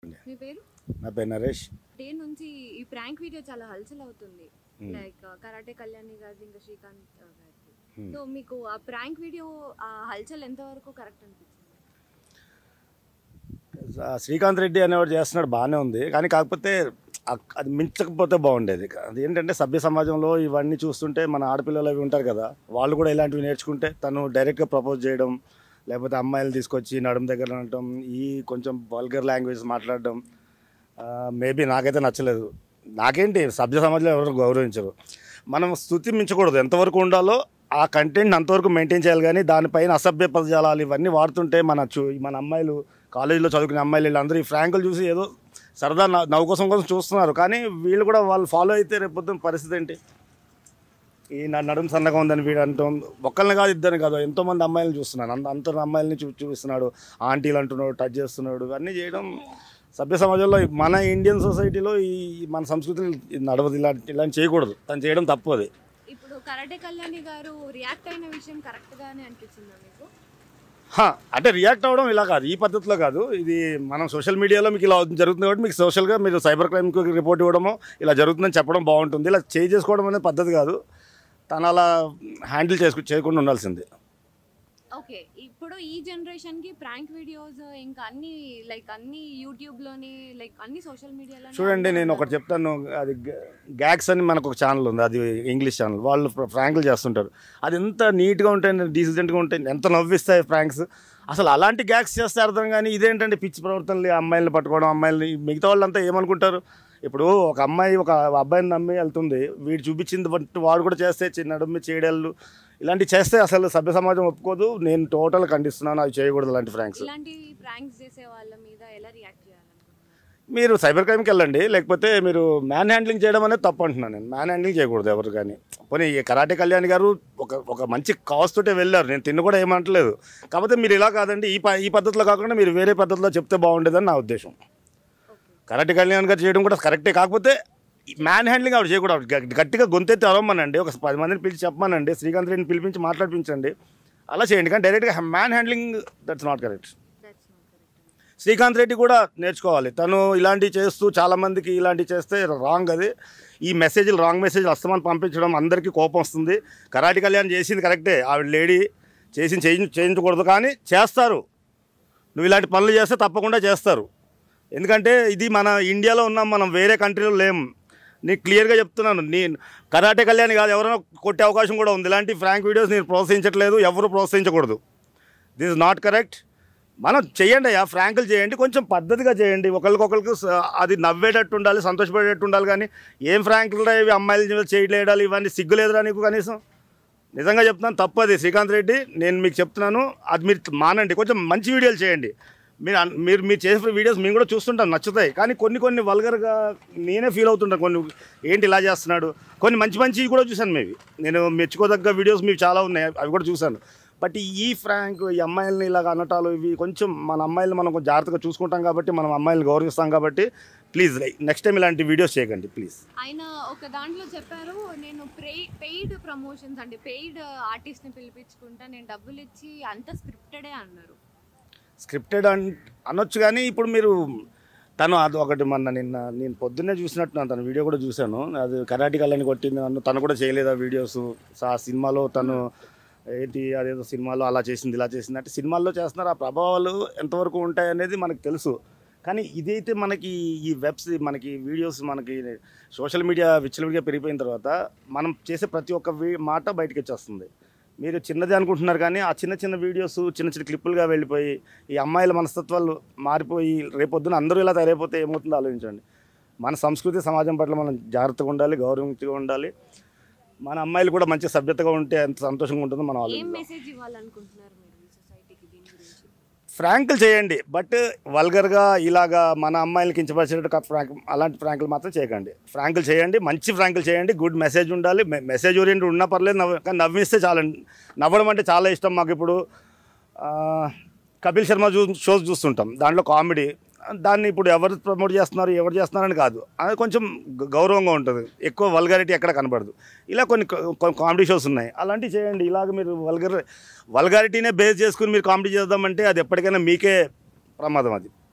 మీ పేరు నా పేరు నరేష్ డే నుంచి ఈ ప్రాంక్ వీడియో చాలా హల్చల్ అవుతుంది లైక్ కరాటే కళ్యాణి గారి ఇంకా శ్రీకాంత్ గారికి సో మీకు ఆ ప్రాంక్ వీడియో ఆ హల్చల్ ఎంతవరకు కరెక్ట్ అనిపించింది ఆ శ్రీకాంత్ రెడ్డి అనేవాడు చేస్తున్నాడు బాగానే ఉంది కానీ కాకపోతే అక్- అది మించకపోతే బాగుండేది అది ఏంటంటే సభ్య సమాజంలో ఇవన్నీ చూస్తుంటే మన ఆడపిల్లలు అవి ఉంటారు కదా వాళ్ళు కూడా ఇలాంటివి నేర్చుకుంటే తను డైరెక్ట్గా ప్రపోజ్ చేయడం లేకపోతే అమ్మాయిలు తీసుకొచ్చి నడుం దగ్గర అనటం ఈ కొంచెం వల్గర్ లాంగ్వేజ్ మాట్లాడడం మేబీ నాకైతే నచ్చలేదు నాకేంటి సభ్య సమాజంలో ఎవరు గౌరవించరు మనం స్థుతి మించకూడదు ఎంతవరకు ఉండాలో ఆ కంటెంట్ అంతవరకు మెయింటైన్ చేయాలి కానీ దానిపైన అసభ్య పదజాలాలు ఇవన్నీ వాడుతుంటే మన చూ మన అమ్మాయిలు కాలేజీలో చదువుకునే అమ్మాయిలు వీళ్ళందరూ ఈ ఫ్రాంకులు చూసి ఏదో సరదా నవ్వు- నవ్వు కోసం కోసం చూస్తున్నారు కానీ వీళ్ళు కూడా వాళ్ళు ఫాలో అయితే రేపు పరిస్థితి ఏంటి ఈ నా నడుము సన్నగా ఉందని వీడు అంటాం ఒక్కరిని కాదు ఇద్దరిని కాదు ఎంతో మంది అమ్మాయిలను చూస్తున్నాను అంత అంత అమ్మాయిలని చూ చూపిస్తున్నాడు ఆంటీలు అంటున్నాడు టచ్ చేస్తున్నాడు ఇవన్నీ చేయడం సభ్య సమాజంలో మన ఇండియన్ సొసైటీలో ఈ మన సంస్కృతిని ఇది నడవదు ఇలాంటి ఇలాంటి చేయకూడదు తను చేయడం తప్పు అది ఇప్పుడు కరాటే కళ్యాణి గారు రియాక్ట్ అయిన విషయం కరెక్ట్ గానే అనిపించిందా మీకు హా, అంటే రియాక్ట్ అవ్వడం ఇలా కాదు ఈ పద్ధతిలో కాదు ఇది మనం సోషల్ మీడియాలో మీకు ఇలా జరుగుతుంది కాబట్టి మీకు సోషల్గా మీరు సైబర్ క్రైమ్కి రిపోర్ట్ ఇవ్వడమో ఇలా జరుగుతుందని చెప్పడం బాగుంటుంది ఇలా చేయి చేసుకోవడం అనేది పద్ధతి కాదు తను అలా హ్యాండిల్ చేసుకు చేయకుండా ఉండాల్సింది ఓకే ఇప్పుడు ఈ జనరేషన్ కి ప్రాంక్ వీడియోస్ ఇంకా అన్ని లైక్ అన్ని యూట్యూబ్ లోని లైక్ అన్ని సోషల్ మీడియాలో చూడండి నేను ఒకటి చెప్తాను అది గ్యాక్స్ అని మనకు ఒక ఛానల్ ఉంది అది ఇంగ్లీష్ ఛానల్ వాళ్ళు ఫ్రాంకులు చేస్తుంటారు అది ఎంత నీట్గా ఉంటాయి డీసెంట్గా ఉంటాయి ఎంత నవ్విస్తాయి ఫ్రాంక్స్ అసలు అలాంటి గ్యాక్స్ చేస్తే అర్థం కానీ ఇదేంటంటే పిచ్చి ప్రవర్తనలు అమ్మాయిలను పట్టుకోవడం అమ్మాయిలని మిగతా వాళ్ళంతా ఏమనుకుంటారు ఇప్పుడు ఒక అమ్మాయి ఒక అబ్బాయిని నమ్మి వెళ్తుంది వీడు చూపించింది బట్టి వాడు కూడా చేస్తే చిన్న నడుమి చేయడాలు ఇలాంటివి చేస్తే అసలు సభ్య సమాజం ఒప్పుకోదు నేను టోటల్ ఖండిస్తున్నాను అవి చేయకూడదు అలాంటి ఫ్రాంక్స్ ఇలాంటి ప్రాంక్స్ చేసే వాళ్ళ మీద ఎలా రియాక్ట్ చేయాలనుకుంటున్నారు మీరు సైబర్ క్రైమ్కి వెళ్ళండి లేకపోతే మీరు మ్యాన్ హ్యాండ్లింగ్ చేయడం అనేది తప్పు అంటున్నాను నేను మ్యాన్ హ్యాండ్లింగ్ చేయకూడదు ఎవరు కానీ పోనీ ఈ కరాటే కళ్యాణ్ గారు ఒక ఒక మంచి కాస్ తోటే వెళ్ళారు నేను తిన్న కూడా ఏమంటలేదు కాకపోతే మీరు ఇలా కాదండి ఈ ప ఈ పద్ధతిలో కాకుండా మీరు వేరే పద్ధతిలో చెప్తే బాగుండేదని నా ఉద్దేశం కరాటే కళ్యాణ్ గారు చేయడం కూడా కరెక్టే కాకపోతే మ్యాన్ హ్యాండ్లింగ్ ఆవిడ చేయకూడదు గ- గట్టిగా గొంతెత్తి అరవమనండి ఒక పది మందిని పిలిచి చెప్పమనండి శ్రీకాంత్ రెడ్డిని పిలిపించి మాట్లాడిపించండి అలా చేయండి కానీ డైరెక్ట్గా man handling that's not correct that's not correct Srikanth Reddy కూడా నేర్చుకోవాలి తను ఇలాంటివి చేస్తూ చాలామందికి ఇలాంటివి చేస్తే రాంగ్ అది ఈ మెసేజ్లు రాంగ్ మెసేజ్ అస్తమాన్ పంపించడం అందరికీ కోపం వస్తుంది కరాటి కళ్యాణ్ చేసింది కరెక్టే ఆవిడ లేడీ చేసి చేయించ చేయించకూడదు కానీ చేస్తారు నువ్వు ఇలాంటి పనులు చేస్తే తప్పకుండా చేస్తారు ఎందుకంటే ఇది మన ఇండియాలో ఉన్నాం మనం వేరే కంట్రీలో లేం నీకు క్లియర్గా చెప్తున్నాను నేను కరాటే కళ్యాణ్ కాదు ఎవరైనా కొట్టే అవకాశం కూడా ఉంది ఇలాంటి ఫ్రాంక్ వీడియోస్ నేను ప్రోత్సహించట్లేదు ఎవరు ప్రోత్సహించకూడదు దిస్ ఇస్ నాట్ కరెక్ట్ మనం చేయండి అయ్యా ఫ్రాంకులు చేయండి కొంచెం పద్ధతిగా చేయండి ఒకరికొకరికి స- అది నవ్వేటట్టు ఉండాలి సంతోషపడేటట్టు ఉండాలి కానీ ఏం ఫ్రాంకులు రా ఇవి అమ్మాయిల చేయలేడాలి ఇవన్నీ సిగ్గులేదురా నీకు కనీసం నిజంగా చెప్తున్నాను తప్పది శ్రీకాంత్ రెడ్డి నేను మీకు చెప్తున్నాను అది మీరు మానండి కొంచెం మంచి వీడియోలు చేయండి మీరు అన్- మీరు మీరు చేసే వీడియోస్ మేము కూడా చూస్తుంటాం నచ్చుతాయి కానీ కొన్ని కొన్ని వల్గర్గా నేనే ఫీల్ అవుతుంటాను కొన్ని ఏంటి ఇలా చేస్తున్నాడు కొన్ని మంచి మంచివి కూడా చూశాను మేబీ నేను మెచ్చుకోదగ్గ వీడియోస్ మీకు చాలా ఉన్నాయి అవి కూడా చూశాను బట్ ఈ ఫ్రాంక్ ఈ అమ్మాయిలని ఇలాగ అనటాలు ఇవి కొంచెం మన అమ్మాయిలు మనం కొంచెం జాగ్రత్తగా చూసుకుంటాం కాబట్టి మనం అమ్మాయిలు గౌరవిస్తాం కాబట్టి ప్లీజ్ నెక్స్ట్ టైం ఇలాంటి వీడియోస్ చేయకండి ప్లీజ్ ఆయన ఒక దాంట్లో చెప్పారు నేను పెయిడ్ ప్రమోషన్స్ అంటే పెయిడ్ ఆర్టిస్ట్ని పిలిపించుకుంటా నేను డబ్బులు ఇచ్చి అంత స్క్రిప్టెడే అన్నారు స్క్రిప్టెడ్ అన్ అనొచ్చు కానీ ఇప్పుడు మీరు తను అది ఒకటి మొన్న నిన్న నేను పొద్దున్నే చూసినట్టున్నాను తన వీడియో కూడా చూశాను అది కరాటి కళ్ళని కొట్టింది నన్ను తను కూడా చేయలేదు ఆ వీడియోస్ ఆ సినిమాలో తను ఏంటి అదేదో సినిమాలో అలా చేసింది ఇలా చేసింది అంటే సినిమాల్లో చేస్తున్నారు ఆ ప్రభావాలు ఎంతవరకు ఉంటాయి అనేది మనకు తెలుసు కానీ ఇదైతే మనకి ఈ వెబ్స్ మనకి వీడియోస్ మనకి సోషల్ మీడియా విచ్చలవిడిగా పెరిగిపోయిన తర్వాత మనం చేసే ప్రతి ఒక్క వీ- మాట బయటకు వచ్చేస్తుంది మీరు చిన్నది అనుకుంటున్నారు కానీ ఆ చిన్న చిన్న వీడియోస్ చిన్న చిన్న క్లిప్పులుగా వెళ్ళిపోయి ఈ అమ్మాయిల మనస్తత్వాలు మారిపోయి రేపొద్దున అందరూ ఇలా తయారైపోతే ఏమవుతుందో ఆలోచించండి మన సంస్కృతి సమాజం పట్ల మనం జాగ్రత్తగా ఉండాలి గౌరవంగా ఉండాలి మన అమ్మాయిలు కూడా మంచి సభ్యతగా ఉంటే ఎంత సంతోషంగా ఉంటుందో మనం ఏం ఆలోచించాలి మెసేజ్ ఇవ్వాలనుకుంటున్నారు మీరు ఈ సొసైటీకి దీని గురించి ఫ్రాంకులు చేయండి బట్ వల్గర్గా ఇలాగా మన అమ్మాయిలు కించపరిచేటట్టు ఫ్రాంక్ అలాంటి ఫ్రాంకులు మాత్రం చేయకండి ఫ్రాంకులు చేయండి మంచి ఫ్రాంకులు చేయండి గుడ్ మెసేజ్ ఉండాలి మె- మెసేజ్ ఓరియంటెడ్ ఉన్నా పర్లేదు నవ్వు కానీ నవ్విస్తే చాలండి నవ్వడం అంటే చాలా ఇష్టం మాకు ఇప్పుడు ఆ, కపిల్ శర్మ చూ షోస్ చూస్తుంటాం దాంట్లో కామెడీ దాన్ని ఇప్పుడు ఎవరు ప్రమోట్ చేస్తున్నారు ఎవరు చేస్తున్నారని కాదు అది కొంచెం గ- గౌరవంగా ఉంటుంది ఎక్కువ వల్గారిటీ ఎక్కడ కనబడదు ఇలా కొన్ని కొ- కామెడీ షోస్ ఉన్నాయి అలాంటివి చేయండి ఇలాగ మీరు వల్గర్ వల్గారిటీనే బేస్ చేసుకుని మీరు కామెడీ చేద్దామంటే అది ఎప్పటికైనా మీకే ప్రమాదం అది